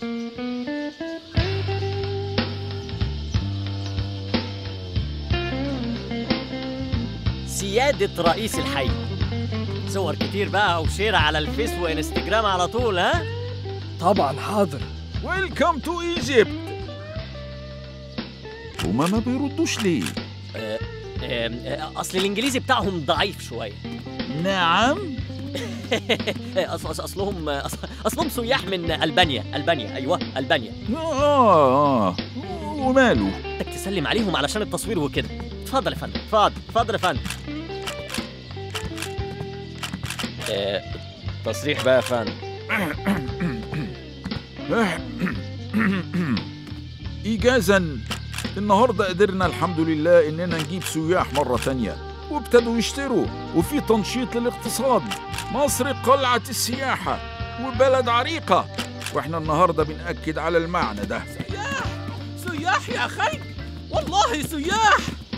سيادة رئيس الحي صور كتير بقى وشير على الفيس وانستجرام على طول ها طبعا حاضر ويلكم تو ايجيبت هما ما بيردوش ليه آه، آه، آه، اصل الانجليزي بتاعهم ضعيف شويه نعم أص- أص- اصلهم أص- اصلهم سياح من البانيا البانيا ايوه البانيا اه اه وماله بدك تسلم عليهم علشان التصوير وكده اتفضل يا فندم اتفضل اتفضل يا فندم آه، تصريح بقى يا فندم إيجازا النهاردة قدرنا الحمد لله إننا نجيب سياح مرة تانية وابتدوا يشتروا وفي تنشيط للاقتصاد مصر قلعة السياحة وبلد عريقة واحنا النهاردة بنأكد على المعنى ده سياح يا خي والله سياح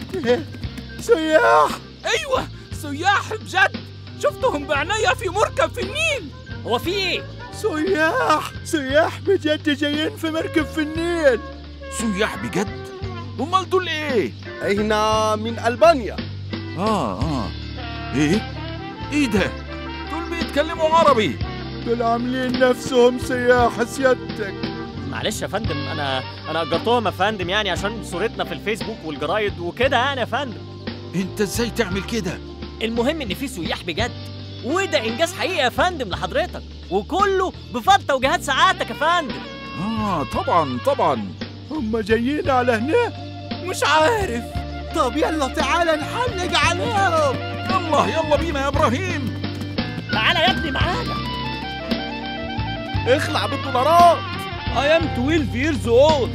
سياح ايوه سياح بجد شفتهم بعناية في مركب في النيل هو في ايه سياح سياح بجد جايين في مركب في النيل سياح بجد امال دول ايه احنا من ألبانيا اه اه ايه ايه ده دول بيتكلموا عربي دول عاملين نفسهم سياح سيادتك معلش يا فندم انا انا اجرتهم يا فندم يعني عشان صورتنا في الفيسبوك والجرايد وكده يعني يا فندم انت ازاي تعمل كده المهم ان في سياح بجد وده انجاز حقيقي يا فندم لحضرتك وكله بفضل توجيهات سعادتك يا فندم اه طبعا طبعا هم جايين على هنا مش عارف طب يلا تعالى نحلق عليهم يلا يلا بينا يا ابراهيم تعالى يا ابني معانا اخلع بالدولارات I am 12 years old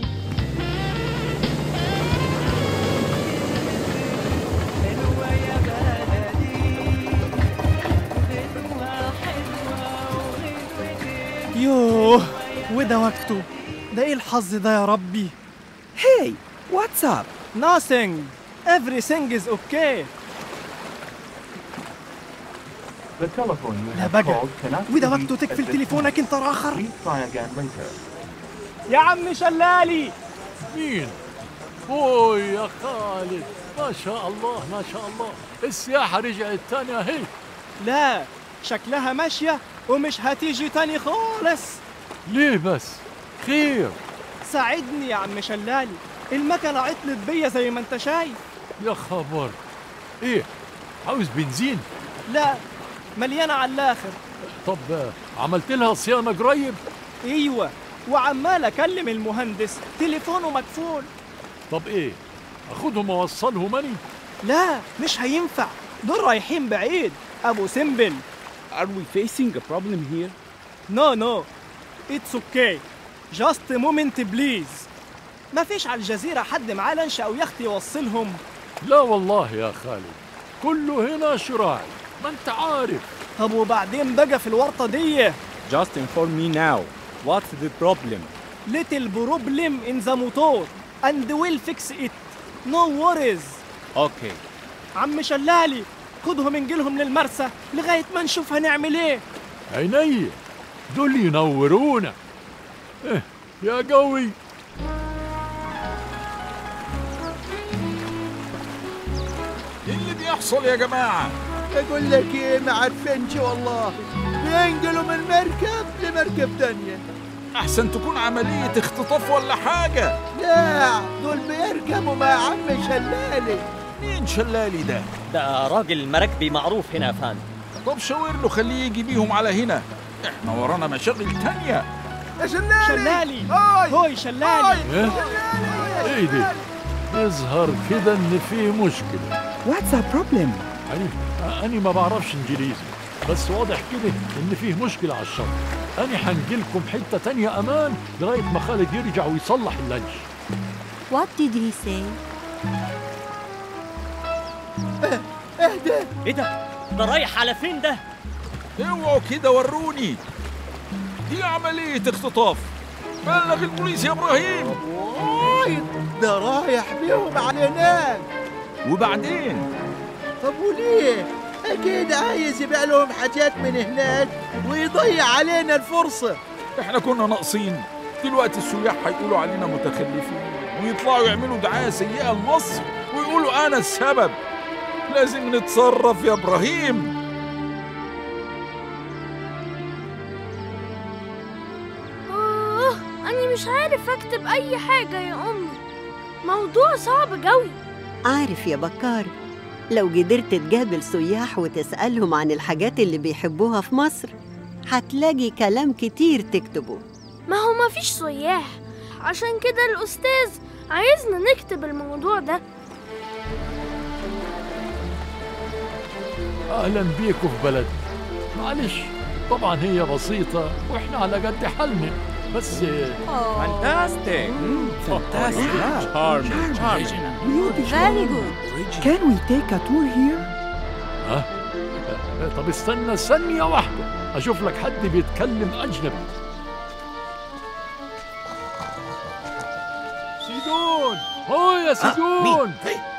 يوه وده وقته ده ايه الحظ ده يا ربي Hey, what's up? nothing everything is okay The telephone you لا have بقى called cannot وده be وقته reached تقفل at this تليفونك انت راخر Please try again later. يا عم شلالي مين؟ اوه يا خالد ما شاء الله ما شاء الله السياحة رجعت تاني اهي لا شكلها ماشية ومش هتيجي تاني خالص ليه بس؟ خير ساعدني يا عم شلالي المكنة عطلت بيا زي ما انت شايف يا خبر ايه؟ عاوز بنزين؟ لا مليانة على الآخر طب آه، عملت لها صيانة قريب؟ ايوه وعمال اكلم المهندس تليفونه مقفول طب ايه؟ اخدهم واوصلهم اني؟ لا مش هينفع دول رايحين بعيد ابو سمبل Are we facing a problem here? نو نو اتس اوكي جاست مومنت بليز مفيش على الجزيرة حد معاه لانش أو يخت يوصلهم لا والله يا خالد كله هنا شراعي ما انت عارف طب وبعدين بقى في الورطة دي Just inform me now. What's the problem? little problem in the motor and we'll fix it no worries Okay. عم شلالي خدهم انجلهم للمرسى لغاية ما نشوف هنعمل ايه عيني دول ينورونا إيه يا قوي ايه اللي بيحصل يا جماعة اقول لك ايه ما عارفينش والله بينقلوا من مركب لمركب تانية احسن تكون عملية اختطاف ولا حاجة لا دول بيركبوا مع عم شلالي مين شلالي ده ده راجل مراكبي معروف هنا يا فندم طب شاور له خليه يجي بيهم على هنا احنا ورانا مشاغل تانية يا شلالي شلالي هاي هوي شلالي ايه ايه دي يظهر كده ان في مشكلة What's the problem? يعني أنا ما بعرفش إنجليزي بس واضح كده إن فيه مشكلة على الشط أنا حنجيلكم حتة تانية أمان لغاية ما خالد يرجع ويصلح اللانش What did he say? اهدى ايه ده ده رايح على فين ده اوعوا كده وروني دي عملية اختطاف بلغ البوليس يا ابراهيم واي ده رايح بيهم على هناك وبعدين طب وليه اكيد عايز يبيع لهم حاجات من هناك ويضيع علينا الفرصة احنا كنا ناقصين دلوقتي السياح هيقولوا علينا متخلفين ويطلعوا يعملوا دعاية سيئة لمصر ويقولوا أنا السبب لازم نتصرف يا إبراهيم آه أنا مش عارف أكتب أي حاجة يا أمي موضوع صعب جوي عارف يا بكار لو قدرت تقابل سياح وتسألهم عن الحاجات اللي بيحبوها في مصر هتلاقي كلام كتير تكتبه ما هو مفيش سياح عشان كده الأستاذ عايزنا نكتب الموضوع ده اهلا بيكم في بلدنا معلش طبعا هي بسيطة واحنا على قد حالنا بس فانتاستيك fantastic. Charming. Beautiful. Very good. Can we take a tour here? ها أه، طب استنى ثانية واحدة اشوف لك حد بيتكلم اجنبي سيدون هو يا سيدون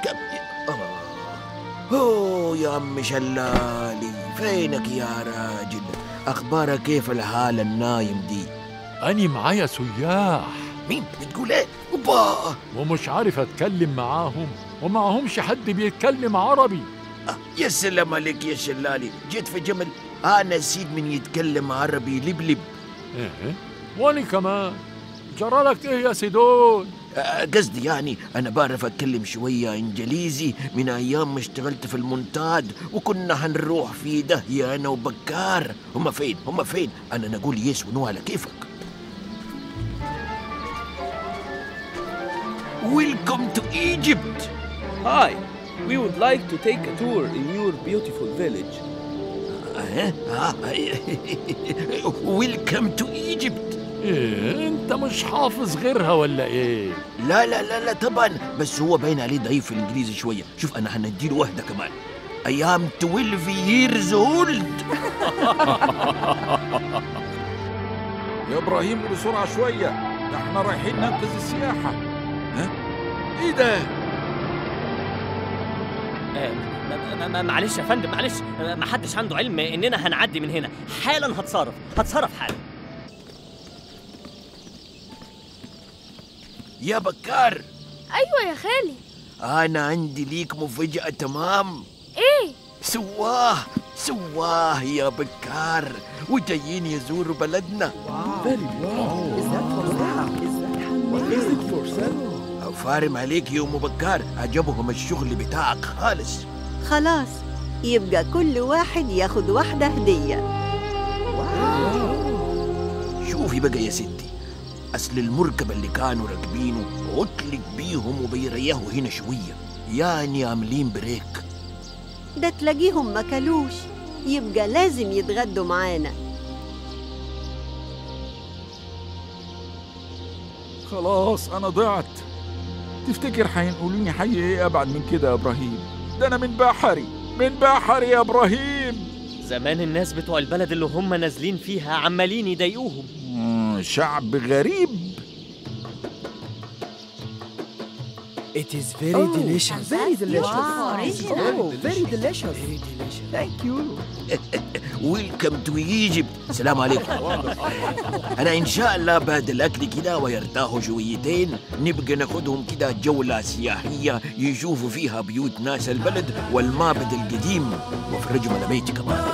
اوه يا عم شلالي فينك يا راجل اخبارك كيف الحال النايم دي أني معايا سياح مين بتقول ايه اوبا ومش عارف أتكلم معاهم ومعهمش حد بيتكلم عربي يا سلام عليك يا شلالي جيت في جمل انا نسيت من يتكلم عربي لبلب إيه وأنا كمان جرالك إيه يا سيدون آه، قصدي يعني انا بعرف اتكلم شويه انجليزي من ايام ما اشتغلت في المونتاد وكنا هنروح في داهيه انا وبكار هم فين هم فين انا نقول يس ونو على كيفك ويلكم تو ايجيبت Hi, we would like to take a tour in your beautiful village. ويلكم تو ايجيبت إيه أنت مش حافظ غيرها ولا إيه لا لا لا لا طبعا بس هو باين عليه ضعيف في الانجليزي شويه شوف انا هنديله واحده كمان I am 12 years old يا إبراهيم بسرعة شوية ده احنا رايحين ننقذ السياحة ها؟ إيه ده؟ آه، ما- ما- معلش يا فندم معلش آه، ما حدش عنده علم اننا هنعدي من هنا حالا هتصرف هتصرف حالا يا بكار أيوة يا خالي انا عندي ليك مفاجاه تمام إيه سواه سواه يا بكار وجايين يزوروا بلدنا Is it for sale? فارم عليك يا ام بكار عجبهم الشغل بتاعك خالص خلاص يبقى كل واحد ياخد واحدة هدية شوفي بقى يا ستي اصل المركب اللي كانوا راكبينه عطلق بيهم وبيريحوا هنا شويه يعني عاملين بريك ده تلاقيهم ما كلوش يبقى لازم يتغدوا معانا خلاص أنا ضعت تفتكر هينقلوني حي إيه أبعد من كده يا إبراهيم ده أنا من بحري من بحري يا إبراهيم زمان الناس بتوع البلد اللي هم نازلين فيها عمالين يضايقوهم مم، شعب غريب It is very Oh, delicious. Very delicious. Wow, original. Oh, very delicious. Thank you. ويلكم تو ايجيبت السلام عليكم انا ان شاء الله بعد الاكل كده ويرتاحوا شويتين نبقى ناخدهم كده جوله سياحيه يشوفوا فيها بيوت ناس البلد والمعبد القديم وافرجهم على بيتي كمان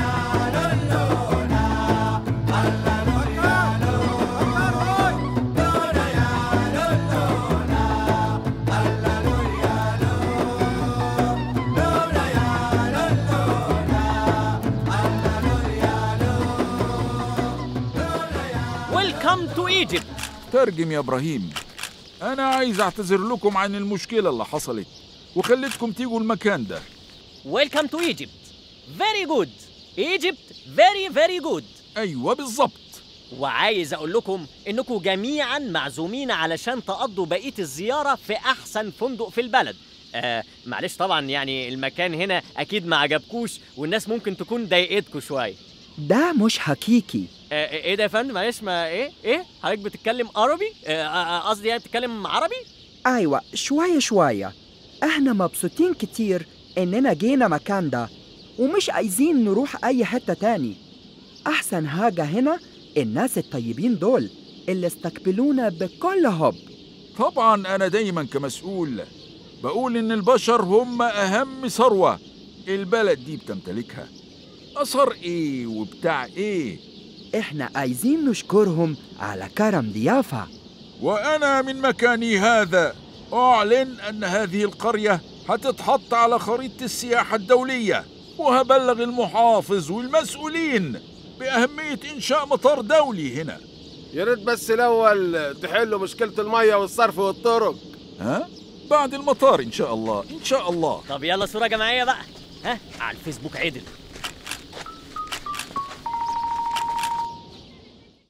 ويلكم تو ايجيبت ترجم يا إبراهيم أنا عايز أعتذر لكم عن المشكلة اللي حصلت وخليتكم تيجوا المكان ده ويلكم تو ايجيبت فيري جود ايجيبت فيري فيري جود أيوة بالظبط وعايز اقول لكم انكم جميعا معزومين علشان تقضوا بقيه الزياره في احسن فندق في البلد آه معلش طبعا يعني المكان هنا اكيد ما عجبكوش والناس ممكن تكون ضايقتكم شويه ده مش حقيقي آه ايه ده يا فندم معلش ما ايه ايه حضرتك بتتكلم عربي آه، آه، قصدي يعني بتتكلم عربي أيوة شوية شوية احنا مبسوطين كتير إننا جينا مكان ده ومش عايزين نروح أي حتة تاني أحسن حاجة هنا الناس الطيبين دول اللي استقبلونا بكل حب طبعا أنا دايما كمسؤول بقول إن البشر هم أهم ثروة البلد دي بتمتلكها أثر إيه وبتاع إيه إحنا عايزين نشكرهم على كرم ضيافة وأنا من مكاني هذا أعلن أن هذه القرية هتتحط على خريطة السياحة الدولية وهبلغ المحافظ والمسؤولين بأهمية إنشاء مطار دولي هنا يا ريت بس الأول تحلوا مشكلة المية والصرف والطرق ها؟ بعد المطار إن شاء الله إن شاء الله طب يلا صورة جماعية بقى ها على الفيسبوك عدل